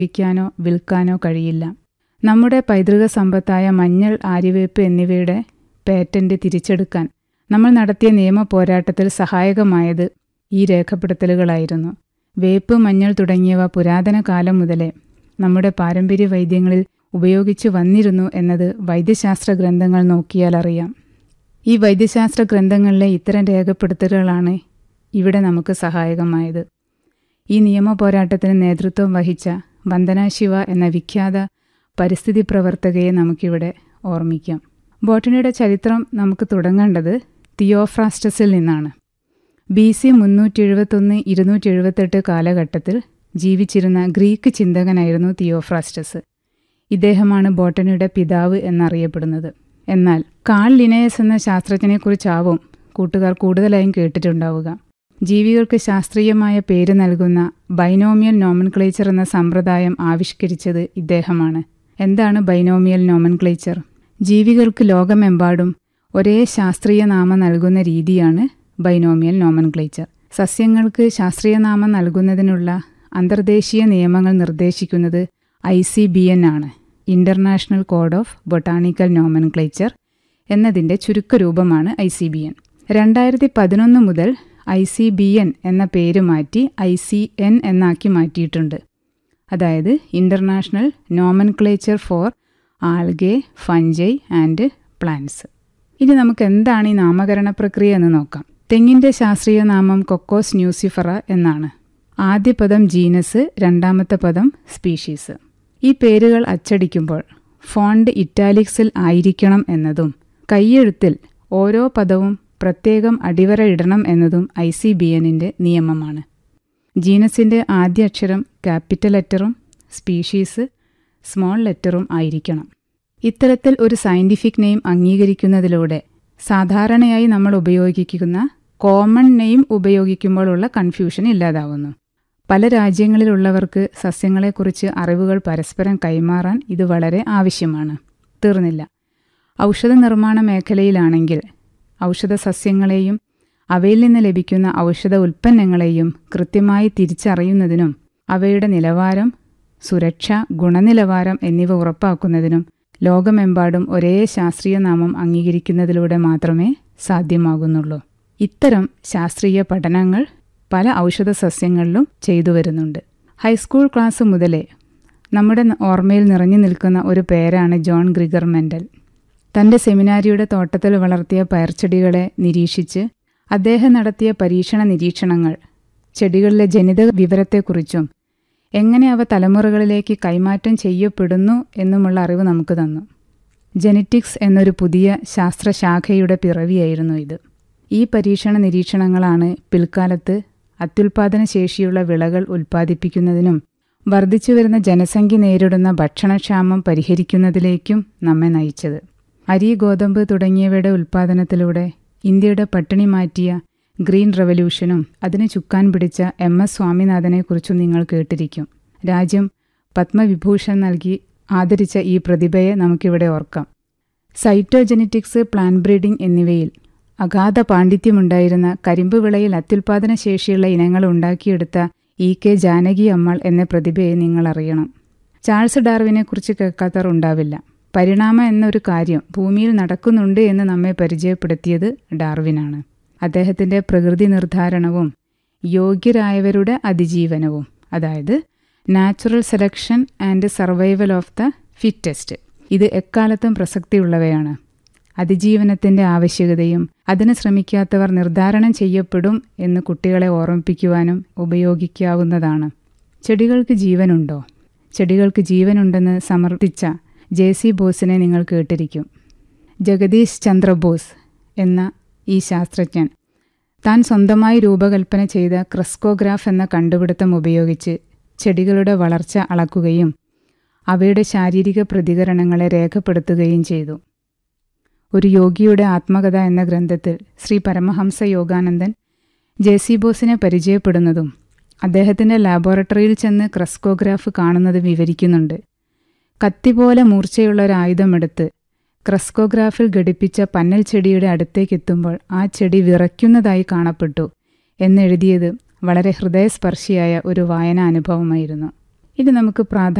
വിൽക്കാനോ വിൽക്കാനോ കഴിയില്ല നമ്മുടെ പൈതൃക സമ്പത്തായ മഞ്ഞൾ ആര്യവേപ്പ് എന്നിവയുടെ പേറ്റന്റ് തിരിച്ചെടുക്കാൻ നമ്മൾ നടത്തിയ നിയമ പോരാട്ടത്തിൽ സഹായകമായത് ഈ രേഖപ്പെടുത്തലുകളായിരുന്നു വേപ്പ് മഞ്ഞൾ തുടങ്ങിയവ പുരാതന കാലം മുതലേ നമ്മുടെ പാരമ്പര്യ വൈദ്യങ്ങളിൽ ഉപയോഗിച്ചു വന്നിരുന്നു എന്നത് വൈദ്യശാസ്ത്ര ഗ്രന്ഥങ്ങൾ നോക്കിയാൽ അറിയാം ഈ വൈദ്യശാസ്ത്ര ഗ്രന്ഥങ്ങളിലെ ഇത്തരം രേഖപ്പെടുത്തലുകളാണ് ഇവിടെ നമുക്ക് സഹായകമായത് ഈ നിയമ പോരാട്ടത്തിന് നേതൃത്വം വഹിച്ച വന്ദന ശിവ എന്ന വിഖ്യാത പരിസ്ഥിതി പ്രവർത്തകയെ നമുക്കിവിടെ ഓർമ്മിക്കാം ബോട്ടണിയുടെ ചരിത്രം നമുക്ക് തുടങ്ങേണ്ടത് തിയോഫ്രാസ്റ്റസിൽ നിന്നാണ് ബി സി മുന്നൂറ്റി എഴുപത്തൊന്ന് ഇരുന്നൂറ്റി എഴുപത്തെട്ട് കാലഘട്ടത്തിൽ ജീവിച്ചിരുന്ന ഗ്രീക്ക് ചിന്തകനായിരുന്നു തിയോഫ്രാസ്റ്റസ് ഇദ്ദേഹമാണ് ബോട്ടണിയുടെ പിതാവ് എന്നറിയപ്പെടുന്നത് എന്നാൽ കാൾ ലിനയസ് എന്ന ശാസ്ത്രജ്ഞനെക്കുറിച്ചാവും കൂട്ടുകാർ കൂടുതലായും കേട്ടിട്ടുണ്ടാവുക ജീവികൾക്ക് ശാസ്ത്രീയമായ പേര് നൽകുന്ന ബൈനോമിയൽ നോമൻക്ലേച്ചർ എന്ന സമ്പ്രദായം ആവിഷ്കരിച്ചത് ഇദ്ദേഹമാണ് എന്താണ് ബൈനോമിയൽ നോമൻക്ലേച്ചർ ജീവികൾക്ക് ലോകമെമ്പാടും ഒരേ ശാസ്ത്രീയ നാമം നൽകുന്ന രീതിയാണ് ബൈനോമിയൽ നോമൻക്ലേച്ചർ സസ്യങ്ങൾക്ക് ശാസ്ത്രീയ നാമം നൽകുന്നതിനുള്ള അന്തർദേശീയ നിയമങ്ങൾ നിർദ്ദേശിക്കുന്നത് ഐ സി ബി എൻ ആണ് international code of botanical nomenclature എന്നതിൻ്റെ ചുരുക്കരൂപമാണ് ഐ സി ബി എൻ രണ്ടായിരത്തി പതിനൊന്ന് മുതൽ ഐ സി ബി എൻ എന്ന പേര് മാറ്റി ഐ സി എൻ എന്നാക്കി മാറ്റിയിട്ടുണ്ട് അതായത് international nomenclature for algae fungi and plants ഇനി നമുക്ക് എന്താണ് ഈ നാമകരണ പ്രക്രിയ എന്ന് നോക്കാം തെങ്ങിൻ്റെ ശാസ്ത്രീയ നാമം കൊക്കോസ് ന്യൂസിഫറ എന്നാണ് ആദ്യ പദം ജീനസ് രണ്ടാമത്തെ പദം സ്പീഷീസ് ഈ പേരുകൾ അച്ചടിക്കുമ്പോൾ ഫോണ്ട് ഇറ്റാലിക്സിൽ ആയിരിക്കണം എന്നതും കൈയെഴുത്തിൽ ഓരോ പദവും പ്രത്യേകം അടിവര ഇടണം എന്നതും ഐ സി ബി എന്നിൻ്റെ നിയമമാണ് ജീനസിൻ്റെ ആദ്യ അക്ഷരം ക്യാപിറ്റൽ ലെറ്ററും സ്പീഷീസ് സ്മോൾ ലെറ്ററും ആയിരിക്കണം ഇത്തരത്തിൽ ഒരു സയൻറ്റിഫിക് നെയിം അംഗീകരിക്കുന്നതിലൂടെ സാധാരണയായി നമ്മൾ ഉപയോഗിക്കുന്ന കോമൺ നെയിം ഉപയോഗിക്കുമ്പോഴുള്ള കൺഫ്യൂഷൻ ഇല്ലാതാവുന്നു പല രാജ്യങ്ങളിലുള്ളവർക്ക് സസ്യങ്ങളെക്കുറിച്ച് അറിവുകൾ പരസ്പരം കൈമാറാൻ ഇത് വളരെ ആവശ്യമാണ് തീർന്നില്ല ഔഷധ നിർമ്മാണ മേഖലയിലാണെങ്കിൽ ഔഷധ സസ്യങ്ങളെയും അവയിൽ നിന്ന് ലഭിക്കുന്ന ഔഷധ ഉൽപ്പന്നങ്ങളെയും കൃത്യമായി തിരിച്ചറിയുന്നതിനും അവയുടെ നിലവാരം സുരക്ഷ ഗുണനിലവാരം എന്നിവ ഉറപ്പാക്കുന്നതിനും ലോകമെമ്പാടും ഒരേ ശാസ്ത്രീയ നാമം അംഗീകരിക്കുന്നതിലൂടെ മാത്രമേ സാധ്യമാകുന്നുള്ളൂ ഇത്തരം ശാസ്ത്രീയ പഠനങ്ങൾ പല ഔഷധ സസ്യങ്ങളിലും ചെയ്തു വരുന്നുണ്ട് ഹൈസ്കൂൾ ക്ലാസ് മുതലേ നമ്മുടെ ഓർമ്മയിൽ നിറഞ്ഞു നിൽക്കുന്ന ഒരു പേരാണ് ജോൺ ഗ്രിഗർ മെൻഡൽ തൻ്റെ സെമിനാരിയുടെ തോട്ടത്തിൽ വളർത്തിയ പയർച്ചെടികളെ നിരീക്ഷിച്ച് അദ്ദേഹം നടത്തിയ പരീക്ഷണ നിരീക്ഷണങ്ങൾ ചെടികളിലെ ജനിതക വിവരത്തെക്കുറിച്ചും എങ്ങനെ അവ തലമുറകളിലേക്ക് കൈമാറ്റം ചെയ്യപ്പെടുന്നു എന്നുമുള്ള അറിവ് നമുക്ക് തന്നു ജെനറ്റിക്സ് എന്നൊരു പുതിയ ശാസ്ത്രശാഖയുടെ പിറവിയായിരുന്നു ഇത് ഈ പരീക്ഷണ നിരീക്ഷണങ്ങളാണ് പിൽക്കാലത്ത് അത്യുൽപാദന ശേഷിയുള്ള വിളകൾ ഉൽപ്പാദിപ്പിക്കുന്നതിനും വർദ്ധിച്ചുവരുന്ന ജനസംഖ്യ നേരിടുന്ന ഭക്ഷണക്ഷാമം പരിഹരിക്കുന്നതിലേക്കും നമ്മെ നയിച്ചത് അരി ഗോതമ്പ് തുടങ്ങിയവയുടെ ഉൽപ്പാദനത്തിലൂടെ ഇന്ത്യയുടെ പട്ടിണി മാറ്റിയ ഗ്രീൻ റവല്യൂഷനും അതിന് ചുക്കാൻ പിടിച്ച എം എസ് സ്വാമിനാഥനെക്കുറിച്ചും നിങ്ങൾ കേട്ടിരിക്കും രാജ്യം പത്മവിഭൂഷൺ നൽകി ആദരിച്ച ഈ പ്രതിഭയെ നമുക്കിവിടെ ഓർക്കാം സൈറ്റോജെനറ്റിക്സ് പ്ലാൻ ബ്രീഡിംഗ് എന്നിവയിൽ അഗാധ പാണ്ഡിത്യമുണ്ടായിരുന്ന കരിമ്പ് വിളയിൽ അത്യുൽപാദന ശേഷിയുള്ള ഇനങ്ങൾ ഉണ്ടാക്കിയെടുത്ത ഇ കെ ജാനകി അമ്മൾ എന്ന പ്രതിഭയെ നിങ്ങൾ അറിയണം ചാൾസ് ഡാർവിനെക്കുറിച്ച് കേൾക്കാത്തവർ ഉണ്ടാവില്ല പരിണാമം എന്നൊരു കാര്യം ഭൂമിയിൽ നടക്കുന്നുണ്ട് എന്ന് നമ്മെ പരിചയപ്പെടുത്തിയത് ഡാർവിനാണ് അദ്ദേഹത്തിൻ്റെ പ്രകൃതി നിർദ്ധാരണവും യോഗ്യരായവരുടെ അതിജീവനവും അതായത് natural selection and survival of the fittest ഇത് എക്കാലത്തും പ്രസക്തിയുള്ളവയാണ് അതിജീവനത്തിൻ്റെ ആവശ്യകതയും അതിന് ശ്രമിക്കാത്തവർ നിർദ്ധാരണം ചെയ്യപ്പെടും എന്ന് കുട്ടികളെ ഓർമ്മിപ്പിക്കുവാനും ഉപയോഗിക്കാവുന്നതാണ് ചെടികൾക്ക് ജീവനുണ്ടോ ചെടികൾക്ക് ജീവനുണ്ടെന്ന് സമർത്ഥിച്ച ജെ സി ബോസിനെ നിങ്ങൾ കേട്ടിരിക്കും ജഗദീഷ് ചന്ദ്ര ബോസ് എന്ന ഈ ശാസ്ത്രജ്ഞൻ താൻ സ്വന്തമായി രൂപകൽപ്പന ചെയ്ത ക്രസ്കോഗ്രാഫ് എന്ന കണ്ടുപിടുത്തം ഉപയോഗിച്ച് ചെടികളുടെ വളർച്ച അളക്കുകയും അവയുടെ ശാരീരിക പ്രതികരണങ്ങളെ രേഖപ്പെടുത്തുകയും ചെയ്തു ഒരു യോഗിയുടെ ആത്മകഥ എന്ന ഗ്രന്ഥത്തിൽ ശ്രീ പരമഹംസ യോഗാനന്ദൻ ജെ സി ബോസിനെ പരിചയപ്പെടുന്നതും അദ്ദേഹത്തിൻ്റെ ലാബോറട്ടറിയിൽ ചെന്ന് ക്രസ്കോഗ്രാഫ് കാണുന്നത് വിവരിക്കുന്നുണ്ട് കത്തി പോലെ മൂർച്ചയുള്ള ഒരു ആയുധമെടുത്ത് ക്രസ്കോഗ്രാഫിൽ ഘടിപ്പിച്ച പന്നൽ ചെടിയുടെ അടുത്തേക്കെത്തുമ്പോൾ ആ ചെടി വിറയ്ക്കുന്നതായി കാണപ്പെട്ടു എന്നെഴുതിയത് വളരെ ഹൃദയസ്പർശിയായ ഒരു വായനാ അനുഭവമായിരുന്നു ഇനി നമുക്ക് പ്രാധാന്യം